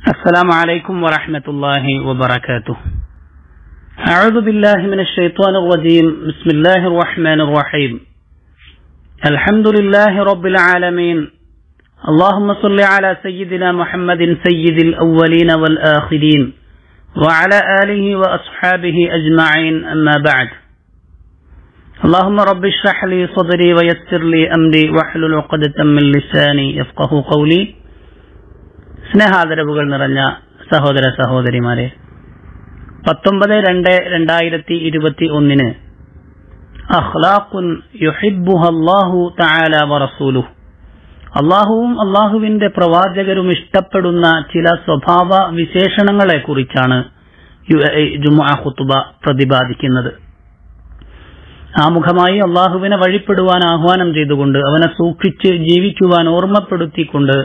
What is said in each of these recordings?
السلام عليكم ورحمة الله وبركاته أعوذ بالله من الشيطان الرجيم بسم الله الرحمن الرحيم الحمد لله رب العالمين اللهم صل على سيدنا محمد سيد الأولين والآخرين وعلى آله وأصحابه أجمعين أما بعد اللهم رب اشرح لي صدري ويسر لي أمري واحلل عقدة من لساني يفقه قولي സ്നേഹാദരവുകൾ നിറഞ്ഞ സഹോദര സഹോദരിമാരെ പത്തൊമ്പത് രണ്ട് രണ്ടായിരത്തി ഇരുപത്തി ഒന്നിന് അഖ്ലാഖുൻ യുഹിബ്ബുഹല്ലാഹു തആല വറസൂലുഹു അള്ളാഹുവും അള്ളാഹുവിന്റെ പ്രവാചകരും ഇഷ്ടപ്പെടുന്ന ചില സ്വഭാവ വിശേഷണങ്ങളെ കുറിച്ചാണ് ജുമുഅ ഖുത്ബ പ്രതിപാദിക്കുന്നത് ആമുഖമായി അള്ളാഹുവിനെ വഴിപ്പെടുവാൻ ആഹ്വാനം ചെയ്തുകൊണ്ട് അവനെ സൂക്ഷിച്ച് ജീവിക്കുവാൻ ഓർമ്മപ്പെടുത്തിക്കൊണ്ട്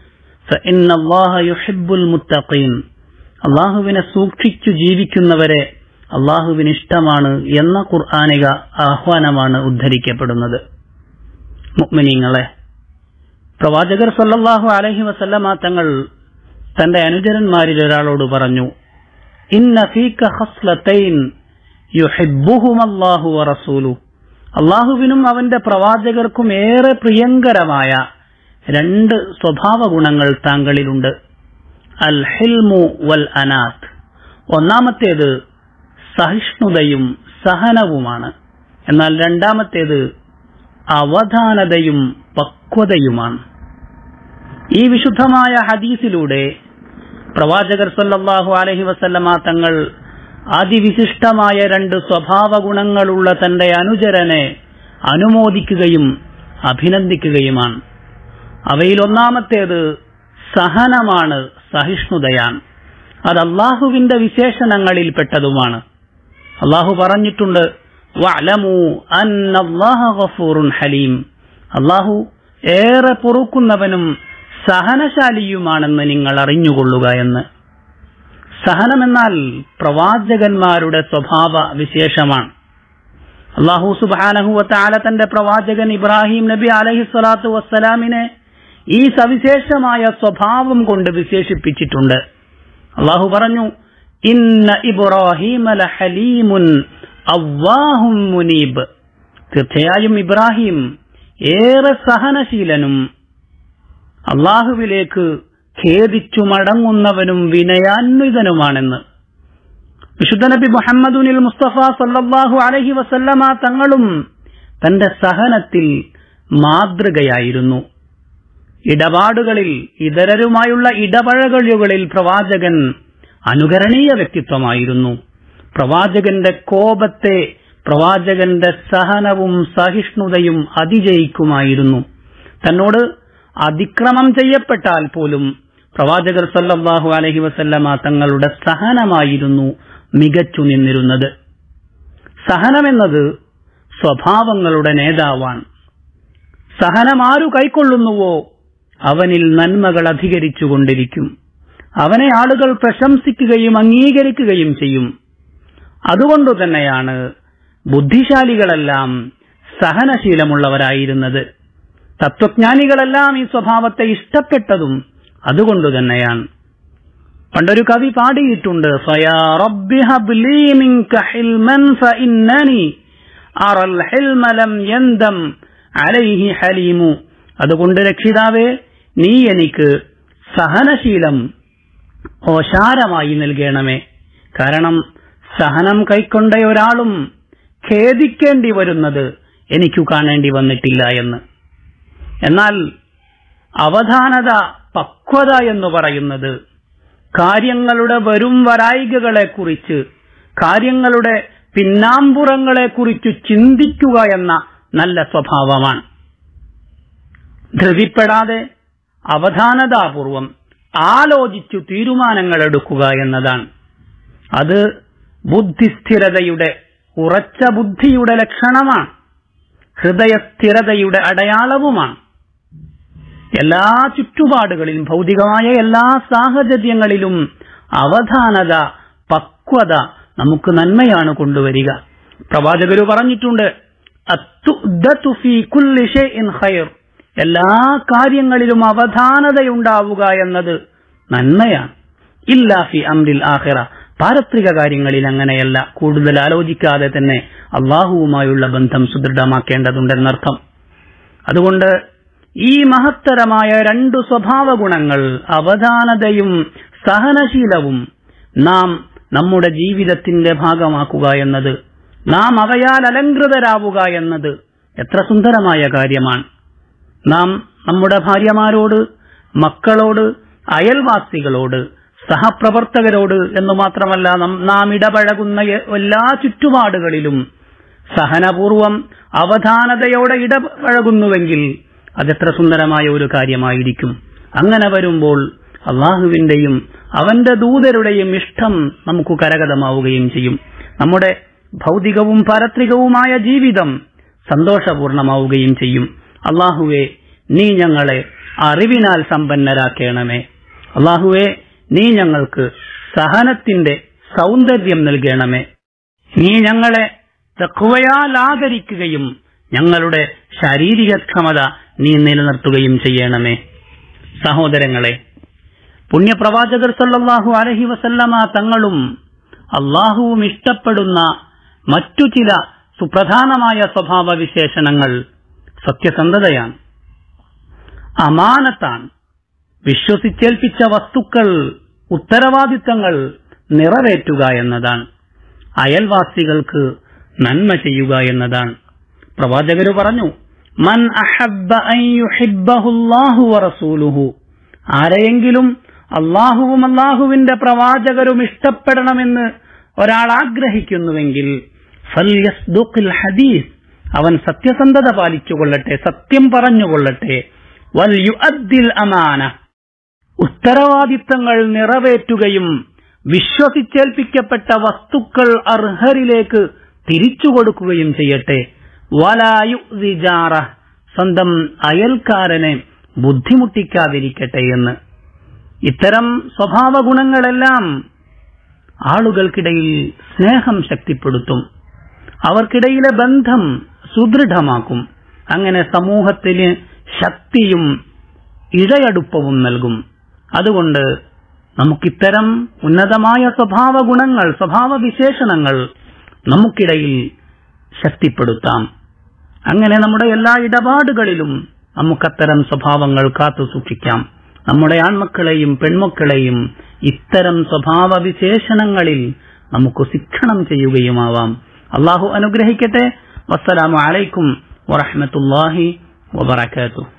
മുത്തഖീൻ അള്ളാഹുവിനെ സൂക്ഷിച്ചു ജീവിക്കുന്നവരെ അള്ളാഹുവിന് ഇഷ്ടമാണ് എന്ന ഖുർആാനിക ആഹ്വാനമാണ് ഉദ്ധരിക്കപ്പെടുന്നത് മുഗ്മിനീങ്ങളെ പ്രവാചകർ സല്ലല്ലാഹു അലൈഹി വസല്ലമ തങ്ങൾ തന്റെ അനുചരന്മാരിൽ ഒരാളോട് പറഞ്ഞു ഇന്ന ഫീക ഖസ്ലതൈൻ യുഹിബ്ബുഹുമല്ലാഹു വറസൂലു അള്ളാഹുവിനും അവന്റെ പ്രവാചകർക്കും ഏറെ പ്രിയങ്കരമായ രണ്ട് സ്വഭാവ ഗുണങ്ങൾ താങ്കളിലുണ്ട് അൽ ഹിൽമു വൽ അനാത്ത് ഒന്നാമത്തേത് സഹിഷ്ണുതയും സഹനവുമാണ് എന്നാൽ രണ്ടാമത്തേത് അവധാനതയും പക്വതയുമാണ് ഈ വിശുദ്ധമായ ഹദീസിലൂടെ പ്രവാചകർ സല്ലല്ലാഹു അലഹി വസല്ലമ തങ്ങൾ അതിവിശിഷ്ടമായ രണ്ട് സ്വഭാവ ഗുണങ്ങളുള്ള തന്റെ അനുചരനെ അനുമോദിക്കുകയും അഭിനന്ദിക്കുകയുമാണ് അവയിൽ ഒന്നാമത്തേത് സഹനമാണ് സഹിഷ്ണുതയാണ് അത് അള്ളാഹുവിന്റെ വിശേഷണങ്ങളിൽപ്പെട്ടതുമാണ് അള്ളാഹു പറഞ്ഞിട്ടുണ്ട് ഹലീം അള്ളാഹു ഏറെ പൊറുക്കുന്നവനും സഹനശാലിയുമാണെന്ന് നിങ്ങൾ അറിഞ്ഞുകൊള്ളുക എന്ന് സഹനമെന്നാൽ പ്രവാചകന്മാരുടെ സ്വഭാവ വിശേഷമാണ് അള്ളാഹു സുബാനഹുവത്താല തന്റെ പ്രവാചകൻ ഇബ്രാഹിം നബി അലഹി സ്വലാത്തു വസ്സലാമിനെ ഈ സവിശേഷമായ സ്വഭാവം കൊണ്ട് വിശേഷിപ്പിച്ചിട്ടുണ്ട് അള്ളാഹു പറഞ്ഞു ഇന്ന ഇബ്രാഹിം ഹലീമുൻ അവ്വാഹും മുനീബ് തീർച്ചയായും ഇബ്രാഹിം ഏറെ സഹനശീലനും അള്ളാഹുവിലേക്ക് ഖേദിച്ചു മടങ്ങുന്നവനും വിനയാന്വിതനുമാണെന്ന് വിശുദ്ധ നബി മുഹമ്മദുനിൽ മുസ്തഫ സല്ലാഹു അലഹി വസല്ലമ തങ്ങളും തന്റെ സഹനത്തിൽ മാതൃകയായിരുന്നു ഇടപാടുകളിൽ ഇതരരുമായുള്ള ഇടപഴകലുകളിൽ പ്രവാചകൻ അനുകരണീയ വ്യക്തിത്വമായിരുന്നു പ്രവാചകന്റെ കോപത്തെ പ്രവാചകന്റെ സഹനവും സഹിഷ്ണുതയും അതിജയിക്കുമായിരുന്നു തന്നോട് അതിക്രമം ചെയ്യപ്പെട്ടാൽ പോലും പ്രവാചകർ സല്ലല്ലാഹു അലഹി വസല്ലമ തങ്ങളുടെ സഹനമായിരുന്നു മികച്ചു നിന്നിരുന്നത് സഹനമെന്നത് സ്വഭാവങ്ങളുടെ നേതാവാണ് സഹനമാരു കൈക്കൊള്ളുന്നുവോ അവനിൽ നന്മകൾ അധികരിച്ചുകൊണ്ടിരിക്കും അവനെ ആളുകൾ പ്രശംസിക്കുകയും അംഗീകരിക്കുകയും ചെയ്യും അതുകൊണ്ടു തന്നെയാണ് ബുദ്ധിശാലികളെല്ലാം സഹനശീലമുള്ളവരായിരുന്നത് തത്വജ്ഞാനികളെല്ലാം ഈ സ്വഭാവത്തെ ഇഷ്ടപ്പെട്ടതും അതുകൊണ്ടു തന്നെയാണ് പണ്ടൊരു കവി പാടിയിട്ടുണ്ട് അതുകൊണ്ട് രക്ഷിതാവേ നീ എനിക്ക് സഹനശീലം ഓശാരമായി നൽകണമേ കാരണം സഹനം കൈക്കൊണ്ട ഒരാളും ഖേദിക്കേണ്ടി വരുന്നത് എനിക്കു കാണേണ്ടി വന്നിട്ടില്ല എന്ന് എന്നാൽ അവധാനത പക്വത എന്ന് പറയുന്നത് കാര്യങ്ങളുടെ വരും വരായികകളെ കുറിച്ച് കാര്യങ്ങളുടെ പിന്നാമ്പുറങ്ങളെ കുറിച്ച് ചിന്തിക്കുക എന്ന നല്ല സ്വഭാവമാണ് ധൃതിപ്പെടാതെ അവധാനതാപൂർവം ആലോചിച്ചു തീരുമാനങ്ങൾ എടുക്കുക എന്നതാണ് അത് ബുദ്ധിസ്ഥിരതയുടെ ഉറച്ച ബുദ്ധിയുടെ ലക്ഷണമാണ് ഹൃദയസ്ഥിരതയുടെ അടയാളവുമാണ് എല്ലാ ചുറ്റുപാടുകളിലും ഭൗതികമായ എല്ലാ സാഹചര്യങ്ങളിലും അവധാനത പക്വത നമുക്ക് നന്മയാണ് കൊണ്ടുവരിക പ്രവാചകര് പറഞ്ഞിട്ടുണ്ട് എല്ലാ കാര്യങ്ങളിലും അവധാനതയുണ്ടാവുക എന്നത് നന്മയാണ് ഇല്ലാ ഫി അംരിൽ ആഖിറ പാരത്രിക കാര്യങ്ങളിൽ അങ്ങനെയല്ല കൂടുതൽ ആലോചിക്കാതെ തന്നെ അള്ളാഹുവുമായുള്ള ബന്ധം സുദൃഢമാക്കേണ്ടതുണ്ടെന്നർത്ഥം അതുകൊണ്ട് ഈ മഹത്തരമായ രണ്ടു സ്വഭാവ ഗുണങ്ങൾ അവധാനതയും സഹനശീലവും നാം നമ്മുടെ ജീവിതത്തിന്റെ ഭാഗമാക്കുക എന്നത് നാം അവയാൽ അലങ്കൃതരാവുക എന്നത് എത്ര സുന്ദരമായ കാര്യമാണ് നാം നമ്മുടെ ഭാര്യമാരോട് മക്കളോട് അയൽവാസികളോട് സഹപ്രവർത്തകരോട് എന്ന് മാത്രമല്ല നാം ഇടപഴകുന്ന എല്ലാ ചുറ്റുപാടുകളിലും സഹനപൂർവം അവധാനതയോടെ ഇടപഴകുന്നുവെങ്കിൽ അതെത്ര സുന്ദരമായ ഒരു കാര്യമായിരിക്കും അങ്ങനെ വരുമ്പോൾ അള്ളാഹുവിന്റെയും അവന്റെ ദൂതരുടെയും ഇഷ്ടം നമുക്ക് കരഗതമാവുകയും ചെയ്യും നമ്മുടെ ഭൗതികവും പാരത്രികവുമായ ജീവിതം സന്തോഷപൂർണമാവുകയും ചെയ്യും അള്ളാഹുവെ നീ ഞങ്ങളെ അറിവിനാൽ സമ്പന്നരാക്കണമേ അള്ളാഹുവെ നീ ഞങ്ങൾക്ക് സഹനത്തിന്റെ സൗന്ദര്യം നൽകണമേ നീ ഞങ്ങളെ തക്കുവയാൽ ആദരിക്കുകയും ഞങ്ങളുടെ ശാരീരികക്ഷമത നീ നിലനിർത്തുകയും ചെയ്യണമേ സഹോദരങ്ങളെ പുണ്യപ്രവാചകർ സല്ലാഹു അലഹി വസല്ലമ തങ്ങളും അള്ളാഹുവും ഇഷ്ടപ്പെടുന്ന മറ്റു ചില സുപ്രധാനമായ സ്വഭാവ വിശേഷണങ്ങൾ സത്യസന്ധതയാണ് അമാനത്താണ് വിശ്വസിച്ചേൽപ്പിച്ച വസ്തുക്കൾ ഉത്തരവാദിത്തങ്ങൾ നിറവേറ്റുക എന്നതാണ് അയൽവാസികൾക്ക് നന്മ ചെയ്യുക എന്നതാണ് പ്രവാചകര് പറഞ്ഞു മൻ അഹബ്ബ അൻ യുഹിബ്ബഹുല്ലാഹു വറസൂലുഹു ആരെയെങ്കിലും അള്ളാഹുവും അള്ളാഹുവിന്റെ പ്രവാചകരും ഇഷ്ടപ്പെടണമെന്ന് ഒരാൾ ആഗ്രഹിക്കുന്നുവെങ്കിൽ ഫൽയസ്ദുഖിൽ ഹദീസ് അവൻ സത്യസന്ധത പാലിച്ചുകൊള്ളട്ടെ സത്യം പറഞ്ഞുകൊള്ളട്ടെ വൽ യുഅദ്ദിൽ അമാന ഉത്തരവാദിത്തങ്ങൾ നിറവേറ്റുകയും വിശ്വസിച്ചേൽപ്പിക്കപ്പെട്ട വസ്തുക്കൾ അർഹരിലേക്ക് തിരിച്ചു കൊടുക്കുകയും ചെയ്യട്ടെ വലായു വിചാറ സ്വന്തം അയൽക്കാരനെ ബുദ്ധിമുട്ടിക്കാതിരിക്കട്ടെ എന്ന് ഇത്തരം സ്വഭാവ ഗുണങ്ങളെല്ലാം ആളുകൾക്കിടയിൽ സ്നേഹം ശക്തിപ്പെടുത്തും അവർക്കിടയിലെ ബന്ധം സുദൃഢമാക്കും അങ്ങനെ സമൂഹത്തിന് ശക്തിയും ഇഴയടുപ്പവും നൽകും അതുകൊണ്ട് നമുക്കിത്തരം ഉന്നതമായ സ്വഭാവ ഗുണങ്ങൾ സ്വഭാവ വിശേഷണങ്ങൾ നമുക്കിടയിൽ ശക്തിപ്പെടുത്താം അങ്ങനെ നമ്മുടെ എല്ലാ ഇടപാടുകളിലും നമുക്കത്തരം സ്വഭാവങ്ങൾ കാത്തു സൂക്ഷിക്കാം നമ്മുടെ ആൺമക്കളെയും പെൺമക്കളെയും ഇത്തരം സ്വഭാവ വിശേഷണങ്ങളിൽ നമുക്ക് ശിക്ഷണം ചെയ്യുകയുമാവാം അള്ളാഹു അനുഗ്രഹിക്കട്ടെ വസ്സലാമു അലൈക്കും വറഹമത്തുല്ലാഹി വബർക്കാത്തു